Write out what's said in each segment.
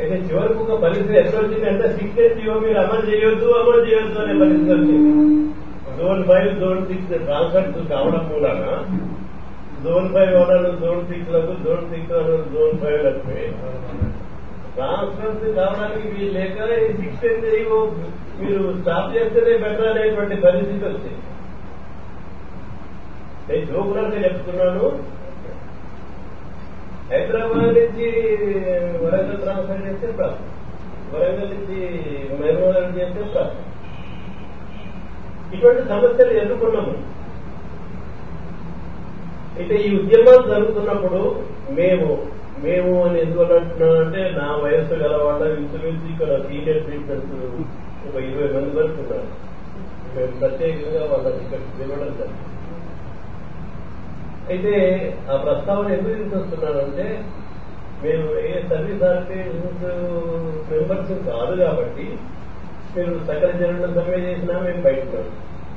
అయితే చివరికి ఒక పరిస్థితి ఎట్లా వచ్చింది అంటే సిక్స్ జీవో మీరు అమలు చేయొద్దు అమలు చేయొద్దు అనే పరిస్థితి వచ్చింది zone five zone six transfers కావడం మూలాన జోన్ ఫైవ్ వాళ్ళు జోన్ సిక్స్ లకు జోన్ సిక్స్ వాళ్ళు జోన్ ఫైవ్ లకు ట్రాన్స్ఫర్స్ కావడానికి వీలు లేక సిక్స్ జీవో మీరు స్టాప్ చేస్తేనే బెటర్ అనేటువంటి పరిస్థితి వచ్చింది నేను జోకులంగా చెప్తున్నాను హైదరాబాద్ నుంచి వరంగల్ ట్రాన్స్ఫర్ చేస్తే ప్రాబ్లం వరంగల్ నుంచి మహబూబాబాద్ చేస్తే ప్రాబ్లం ఇటువంటి సమస్యలు ఎదుర్కొన్నాము అయితే ఈ ఉద్యమాలు జరుగుతున్నప్పుడు మేము మేము అని ఎందుకు అంటున్నానంటే నా వయస్సు గల వాళ్ళ ఇంచుమించు ఇక్కడ సీనియర్ సిటిజన్స్ ఒక ఇరవై మంది వరకు ఉన్నారు మేము ప్రత్యేకంగా వాళ్ళకి ఇక్కడ ఇవ్వడం జరిగింది అయితే ఆ ప్రస్తావన ఎందుకు తీసుకొస్తున్నానంటే మేము ఏ సర్వీస్ ఆర్గనైజేషన్స్ మెంబర్స్ కాదు కాబట్టి మీరు సకల జనుల సర్వే చేసినా మేము బయట ఉన్నాం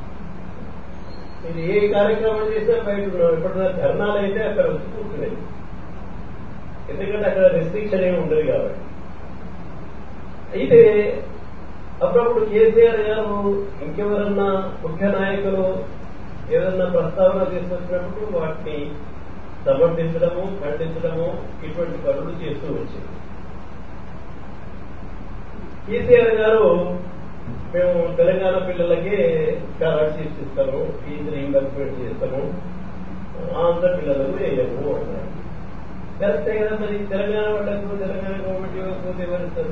ఇది ఏ కార్యక్రమం చేసినా బయట ఉన్నాం ఎప్పుడైనా ధర్నాలు అయితే అక్కడ వచ్చి కూర్చునేది ఎందుకంటే అక్కడ రెస్ట్రిక్షన్ ఏమి ఉండదు కాబట్టి అయితే అప్పుడప్పుడు కేసీఆర్ గారు ఇంకెవరన్నా ముఖ్య నాయకులు ఏదన్నా ప్రస్తావన తీసుకొచ్చినప్పుడు వాటిని సమర్థించడము ఖండించడము ఇటువంటి పనులు చేస్తూ వచ్చింది కేసీఆర్ గారు మేము తెలంగాణ పిల్లలకి స్కాలర్షిప్స్ ఇస్తాము ఫీజు రీఇంబర్స్మెంట్ చేస్తాము ఆంధ్ర పిల్లలకు వేయము అన్నారు కరెక్టే కదా మరి తెలంగాణ వాళ్ళకు తెలంగాణ గవర్నమెంట్ ఇవ్వకపోతే ఎవరిస్తారు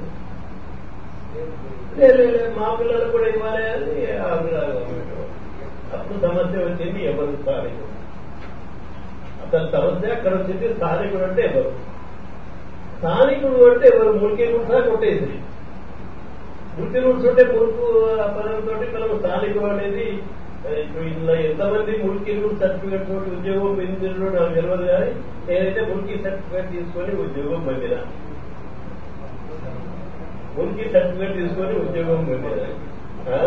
లేదు లేదు మా పిల్లలకు కూడా ఇవ్వాలి అని ఆంధ్ర గవర్నమెంట్ అప్పుడు సమస్య వచ్చింది ఎవరు స్థానికుడు అసలు సమస్య అక్కడ వచ్చింది స్థానికుడు అంటే ఎవరు స్థానికుడు అంటే ఎవరు మురికి కూడా కొట్టేసి వృత్తి రూల్స్ ఉంటే మురుకు పదంతో మనం స్థానికుడు అనేది ఇప్పుడు ఇందులో ఎంతమంది మురికి రూల్ సర్టిఫికేట్ తోటి ఉద్యోగం పొందినో నాకు తెలియదు కానీ నేనైతే మురికి సర్టిఫికేట్ తీసుకొని ఉద్యోగం పొందిన మురికి సర్టిఫికేట్ తీసుకొని ఉద్యోగం పొందిన ఆ?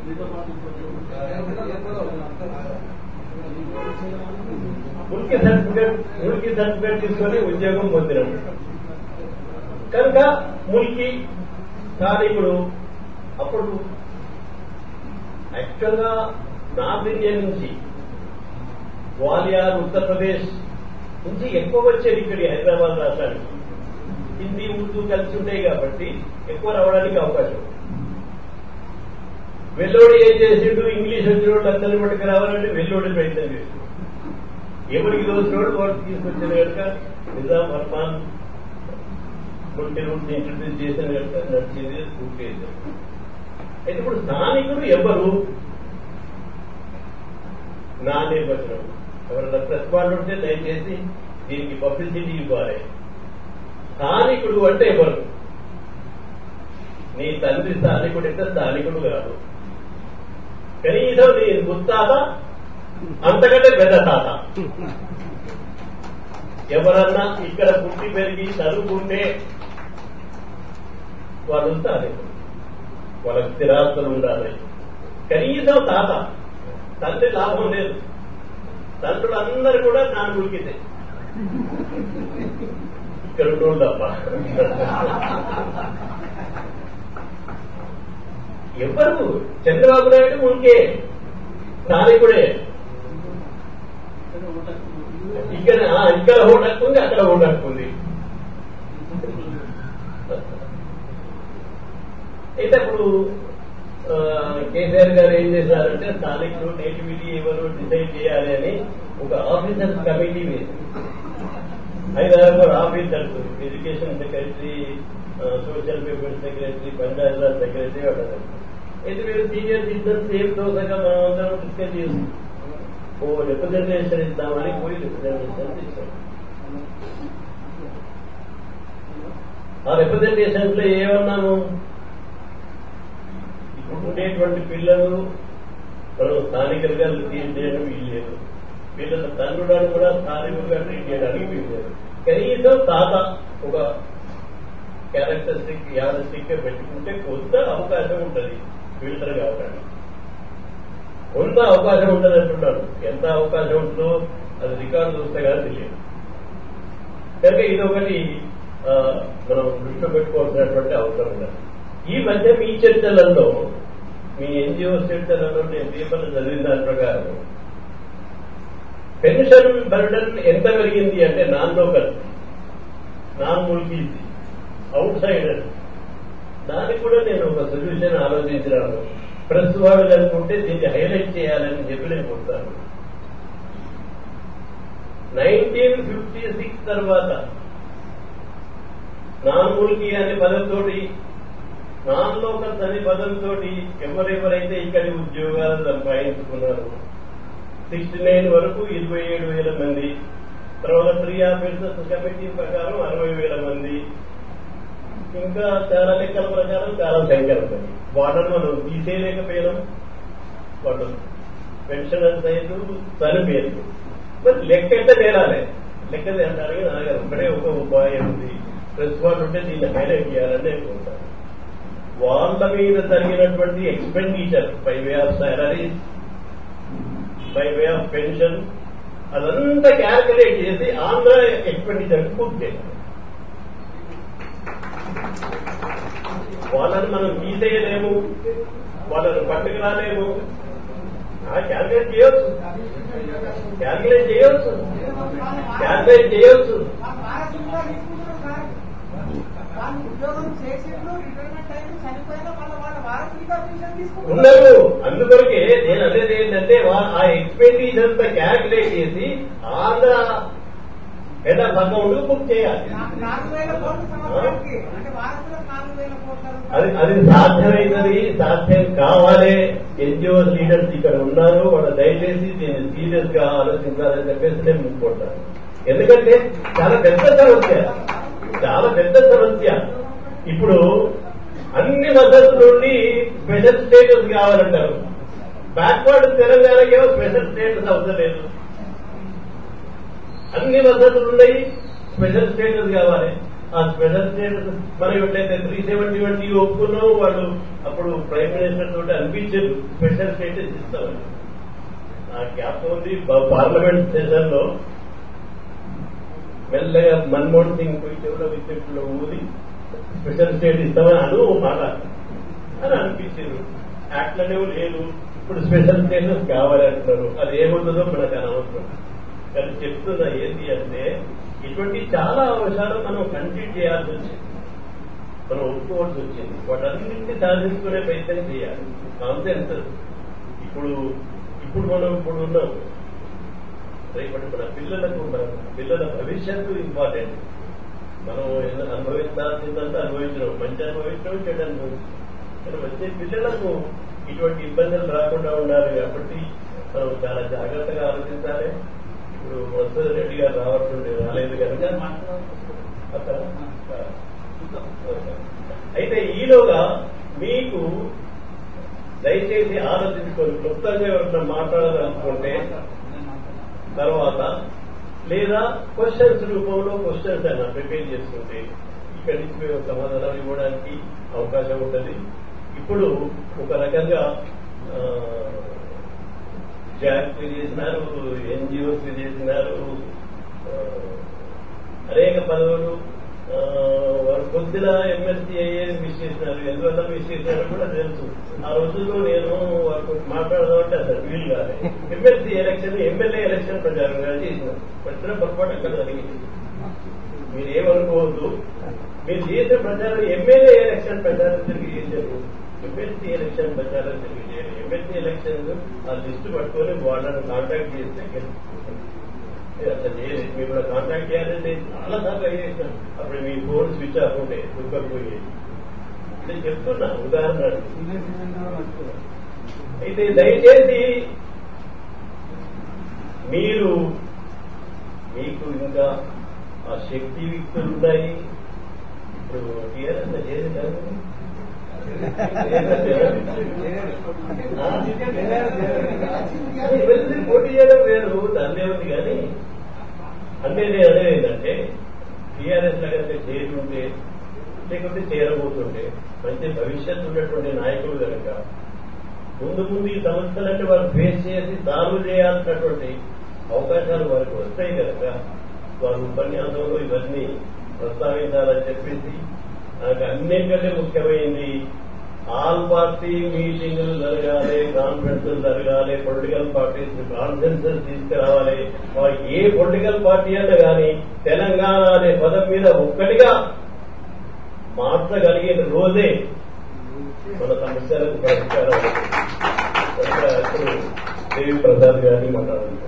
మురికి సర్టిఫికేట్ మురికి సర్టిఫికేట్ తీసుకొని ఉద్యోగం పొందినాం కనుక మురికి స్థానికుడు అప్పుడు యాక్చువల్ గా నార్త్ ఇండియా నుంచి గ్వాలియర్ ఉత్తరప్రదేశ్ నుంచి ఎక్కువ వచ్చేది ఇక్కడి హైదరాబాద్ రాష్ట్రానికి హిందీ ఉర్దూ కలిసి ఉంటాయి కాబట్టి ఎక్కువ రావడానికి అవకాశం వెల్లోడి ఏం చేసిండు ఇంగ్లీష్ వచ్చిన వాళ్ళు అందరిని మటుకు రావాలంటే వెల్లోడి ప్రయత్నం చేసిండు ఎవరికి దోచిన వాడు వాడికి తీసుకొచ్చిన కనుక నిజాం ఫర్మాన్ కొన్ని రూట్ ఇంట్రడ్యూస్ చేసిన కనుక నడిచింది పూర్తి చేశారు అయితే ఇప్పుడు స్థానికుడు ఎవరు నా నిర్వచనం ఎవరైనా ప్రతిపాదన ఉంటే దయచేసి దీనికి పబ్లిసిటీ ఇవ్వాలి స్థానికుడు అంటే ఎవరు నీ తండ్రి స్థానికుడు అయితే స్థానికుడు కాదు కనీసం నీ ముత్తాత అంతకంటే పెద్ద తాత ఎవరన్నా ఇక్కడ పుట్టి పెరిగి చదువుకుంటే వాళ్ళు స్థానికుడు వాళ్ళకి స్థిరాస్తులు ఉండాలి కనీసం తాత తండ్రి లాభం లేదు తండ్రులు అందరు కూడా నాన్న ఉరికితే ఇక్కడ ఉండవు తప్ప ఎవరు చంద్రబాబు నాయుడు మునికే స్థానికుడే ఇక్కడ ఆ, ఇక్కడ ఓటు హక్కు ఉంది అక్కడ ఓటు హక్కు ఉంది అయితే అప్పుడు ఆ, కేసీఆర్ గారు ఏం చేశారంటే స్థానికులు నేటివిటీ ఎవరు డిసైడ్ చేయాలి అని ఒక ఆఫీసర్స్ కమిటీ వేసి ఐదారు officers education secretary social welfare secretary Panchayati Raj secretary ఉంటారు అయితే మీరు సీనియర్ సిటిజన్స్ ఏం తోసగా మనం అందరం డిస్కస్ చేస్తాం ఓ రిప్రజెంటేషన్ ఇద్దామని పోయి రిప్రజెంటేషన్ ఇచ్చాం ఆ రిప్రజెంటేషన్స్ లో ఏమన్నాము ఇప్పుడు ఉండేటువంటి పిల్లలు మనం స్థానికులుగా ట్రీట్ చేయడం వీలు లేదు పిల్లల తండ్రులను కూడా స్థానికులుగా ట్రీట్ చేయడానికి వీలు లేదు కనీసం తాత ఒక క్యారెక్టరిస్టిక్ యాదస్టిక్ పెట్టుకుంటే కొంత అవకాశం ఉంటుంది ఫిల్టర్ కావడానికి కొంత అవకాశం ఉంటుంది అంటున్నాను ఎంత అవకాశం ఉంటుందో అది రికార్డు చూస్తే కానీ తెలియదు కనుక ఇది ఒకటి ఆ, మనం దృష్టిలో పెట్టుకోవాల్సినటువంటి అవసరం ఉన్నది ఈ మధ్య మీ చర్చలలో మీ ఎన్జిఓ చర్చలలో నేను పేపర్లు చదివిన దాని ప్రకారం పెన్షన్ బర్డన్ ఎంత పెరిగింది అంటే non local non Mulkis outsider దానికి కూడా నేను ఒక సొల్యూషన్ ఆలోచించినాను ప్రెస్ వాళ్ళు అనుకుంటే దీన్ని హైలైట్ చేయాలని చెప్పి నేను కొడతాను నైన్టీన్ ఫిఫ్టీ సిక్స్ తర్వాత నాన్ ముల్కీ అనే పదంతోటి నాన్ లోకల్స్ అనే పదంతో ఎవరెవరైతే ఇక్కడి ఉద్యోగాలు సంపాదించుకున్నారు సిక్స్టీ నైన్ వరకు ఇరవై ఏడు వేల మంది తర్వాత త్రీ ఆఫీసర్స్ కమిటీ ప్రకారం అరవై వేల మంది ఇంకా చాలా లెక్కల ప్రకారం చాలా సంఖ్యలు ఉన్నాయి వాళ్ళను మనం తీసేయలేకపోయినాం వాళ్ళు పెన్షనర్స్ అయితే చనిపోయారు మరి లెక్క ఎంత తేరాలి లెక్క తేడాలి నాకు ఒకటే ఒక ఉపాయం ఉంది ప్రెస్ వాళ్ళు ఉంటే దీన్ని హైలైట్ చేయాలని నేను కోరుతాను వాళ్ళ మీద జరిగినటువంటి expenditure by way of salaries by way of pension అదంతా క్యాల్కులేట్ చేసి ఆంధ్ర ఎక్స్పెండిచర్ పూర్తి చేయాలి వాళ్ళని మనం తీసేయలేము వాళ్ళని పట్టుకు రాలేము క్యాల్కులేట్ చేయొచ్చు క్యాల్కులేట్ చేయొచ్చు క్యాల్కులేట్ చేయొచ్చు వాళ్ళు ఉద్యోగం చేసిండ్రు రిటైర్మెంట్ అయింది చనిపోయినా మళ్ళీ వాళ్ళ వారసులుగా పింఛన్ తీసుకుంటారు ఉండరు అందుకొరకే నేను అనేది ఏంటంటే వా- ఆ ఎక్స్పెండిచర్ అంతా క్యాల్కులేట్ చేసి Andhra head of account book చేయాలి నాకు నాలుగు వేల కోట్ల సంవత్సరానికి అంటే వారసులకు నాలుగు వేల కోట్ల అది రూపాయలు. అది సాధ్యమైనది సాధ్యం కావాలి ఎన్జిఓ లీడర్స్ ఇక్కడ ఉన్నారు వాళ్ళు దయచేసి దీన్ని సీరియస్ గా ఆలోచించాలని చెప్పేసి నేను ముందుకుంటాను ఎందుకంటే చాలా పెద్ద సమస్య చాలా పెద్ద సమస్య ఇప్పుడు అన్ని మద్దతు నుండి స్పెషల్ స్టేటస్ కావాలంటారు బ్యాక్వర్డ్ తెలంగాణకి ఏమో స్పెషల్ స్టేటస్ అవసరం లేదు అన్ని మద్దతులు ఉన్నాయి స్పెషల్ స్టేటస్ కావాలి ఆ స్పెషల్ స్టేటస్ మనం ఎట్లయితే త్రీ సెవెంటీ వంటి ఒప్పుకున్నాం వాళ్ళు అప్పుడు ప్రైమ్ మినిస్టర్ తోటి అనిపించారు స్పెషల్ స్టేటస్ ఇస్తామని ఆ గ్యాప్ ఉంది ప- పార్లమెంట్ సెషన్ లో మెల్లగా మన్మోహన్ సింగ్ పోయి చెవులో వికెట్లో ఊది స్పెషల్ స్టేట్ ఇస్తామని అను మాట అని అనిపించారు యాక్ట్లనే లేదు ఇప్పుడు స్పెషల్ స్టేటస్ కావాలి అంటున్నారు అది ఏముంటుందో మనకు అనవసరం కానీ చెప్తున్నా ఏంటి అంటే ఇటువంటి చాలా అంశాలు మనం కంటిన్యూ చేయాల్సి వచ్చింది మనం ఒప్పుకోవాల్సి వచ్చింది వాటన్నింటినీ సాధించుకునే ప్రయత్నం చేయాలి కాన్సెన్స్ ఇప్పుడు ఇప్పుడు మనం ఇప్పుడు ఉన్నాం రేపటి మన పిల్లలకు మన పిల్లల భవిష్యత్తు ఇంపార్టెంట్ మనం ఏదో అనుభవించాల్సిందంతా అనుభవించడం మంచి అనుభవించడం చెడు అనుభవించడం కానీ వచ్చే పిల్లలకు ఇటువంటి ఇబ్బందులు రాకుండా ఉండాలి కాబట్టి మనం చాలా జాగ్రత్తగా ఆలోచించాలి ఇప్పుడు వసతి రెడ్డి గారు రావట్లేదు రాలేదు కనుక అక్కడ అయితే ఈలోగా మీకు దయచేసి ఆలోచించుకొని క్లుప్తంగా ఎవరైనా మాట్లాడాలనుకుంటే తర్వాత లేదా క్వశ్చన్స్ రూపంలో క్వశ్చన్స్ అయినా ప్రిపేర్ చేసుకుంటే ఇక్కడి నుంచి మేము సమాధానాలు ఇవ్వడానికి అవకాశం ఉంటుంది ఇప్పుడు ఒక రకంగా జాక్ చేసినారు ఎన్జిఓస్ చేసినారు ఆ, అనేక పదవులు ఆ, వారు కొద్దిగా ఎమ్మెల్సీ అయ్యేది మిస్ చేసినారు ఎందువల్ల మిస్ చేసినారో కూడా తెలుసు ఆ రోజుల్లో నేను వారికి మాట్లాడదామంటే అసలు వీలు కాలే ఎమ్మెల్సీ ఎలక్షన్ ఎమ్మెల్యే ఎలక్షన్ ప్రచారంగా చేసినారు వచ్చిన పొరపాటు అక్కడ జరిగింది మీరు ఏమనుకోవద్దు మీరు చేసిన ప్రచారం ఎమ్మెల్యే ఎలక్షన్ ప్రచారం తిరిగి చేశారు ఎమ్మెల్సీ ఎలక్షన్ ప్రచారం తిరిగి చేయరు ఎమ్మెల్సీ ఎలక్షన్ ఆ లిస్టు పట్టుకొని వాళ్ళని కాంటాక్ట్ చేస్తే గెలుచుకుంటారు. మీరు అట్లా చేయలేదు మీరు కూడా కాంటాక్ట్ చేయాలంటే చాలా సార్లు అయ్యేసాం అప్పుడు మీ ఫోన్ స్విచ్ ఆఫ్ ఉంటే దుఃఖపోయేది నేను చెప్తున్నా ఉదాహరణ అయితే దయచేసి మీరు మీకు ఇంకా ఆ శక్తి యుక్తులు ఉన్నాయి ఇప్పుడు టీఆర్ఎస్ చేసి ఎమ్మెల్సీ పోటీ చేయడం వేరు దాన్నే ఉంది కానీ అంటే నేను అనేది ఏంటంటే టీఆర్ఎస్ లో కనుక చేరి ఉంటే లేకపోతే చేరబోతుంటే మంచి భవిష్యత్తు ఉన్నటువంటి నాయకులు కనుక ముందు ముందు ఈ సమస్యలన్నీ వారు ఫేస్ చేసి సాల్వ్ చేయాల్సినటువంటి అవకాశాలు వారికి వస్తాయి కనుక వారు ఉపన్యాసంలో ఇవన్నీ ప్రస్తావించాలని చెప్పేసి నాకు అన్నింటికంటే ముఖ్యమైంది ఆల్ పార్టీ మీటింగులు జరగాలి కాన్ఫరెన్సులు జరగాలి పొలిటికల్ పార్టీస్ కాన్ఫరెన్సెస్ తీసుకురావాలి వా- ఏ పొలిటికల్ పార్టీ అన్నా కానీ తెలంగాణ అనే పదం మీద ఒక్కటిగా మార్చగలిగిన రోజే మన సమస్యలకు పరిష్కారం అవుతుంది. కనుక ఇప్పుడు దేవి ప్రసాద్ గారిని మాట్లాడాలి